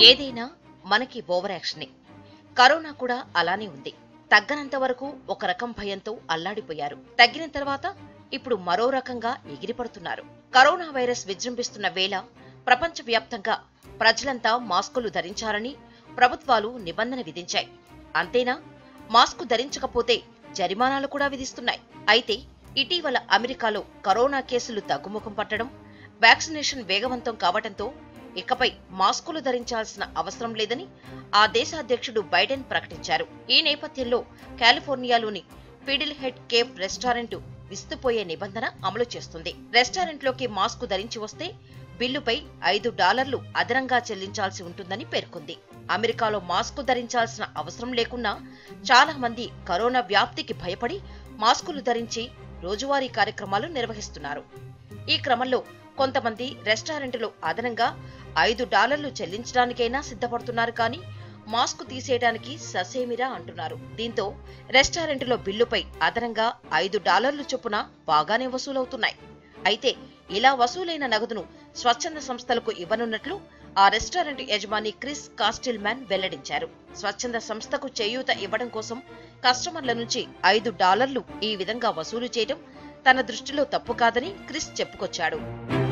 ఏదైనా మనకి over యాక్షనే corona కూడా అలానే ఉంది తగ్గనంత వరకు ఒక రకం భయంతో అల్లాడిపోయారు తగ్గిన తర్వాత ఇప్పుడు మరో రకంగా ఎగిరిపడుతున్నారు కరోనా వైరస్ విజృంభిస్తున్న వేళ ప్రపంచవ్యాప్తంగా ప్రజలంతా మాస్కులు ధరించాలని ప్రభుత్వాలు నిబంధన విధించాయి అంతేనా మాస్కు ధరించకపోతే జరిమానాలు కూడా విధిస్తున్నాయి అయితే ఇటీవల అమెరికాలో కరోనా కేసులు తగ్గుముఖం పట్టడం వ్యాక్సినేషన్ వేగవంతం కావడంతో ఇకపై మాస్కులు ధరించాల్సిన అవసరం లేదని ఆ దేశ అధ్యక్షుడు బైడెన్ ప్రకటించారు ఈ నేపథ్యంలో కాలిఫోర్నియాలోని ఫిడిల్ హెడ్ కేఫ్ రెస్టారెంట్ విస్తుపోయే నిబంధన అమలు చేస్తుంది రెస్టారెంట్లోకి మాస్కు ధరించి వస్తే బిల్లుపై ఐదు డాలర్లు అదనంగా చెల్లించాల్సి ఉంటుందని పేర్కొంది అమెరికాలో మాస్కు ధరించాల్సిన అవసరం లేకున్నా చాలా మంది కరోనా వ్యాప్తికి భయపడి మాస్కులు ధరించి రోజువారీ కార్యక్రమాలు నిర్వహిస్తున్నారు ఈ క్రమంలో కొంతమంది రెస్టారెంట్లో అదనంగా ఐదు డాలర్లు చెల్లించడానికైనా సిద్ధపడుతున్నారు కానీ మాస్క్ తీసేయడానికి ససేమిరా అంటున్నారు దీంతో రెస్టారెంట్లో బిల్లుపై అదనంగా ఐదు డాలర్లు చొప్పున బాగానే వసూలవుతున్నాయి అయితే ఇలా వసూలైన నగదును స్వచ్ఛంద సంస్థలకు ఇవ్వనున్నట్లు ఆ రెస్టారెంట్ యజమాని క్రిస్ కాస్టిల్మ్యాన్ వెల్లడించారు స్వచ్ఛంద సంస్థకు చేయూత ఇవ్వడం కోసం కస్టమర్ల నుంచి ఐదు డాలర్లు ఈ విధంగా వసూలు చేయడం తన దృష్టిలో తప్పు కాదని క్రిస్ చెప్పుకొచ్చాడు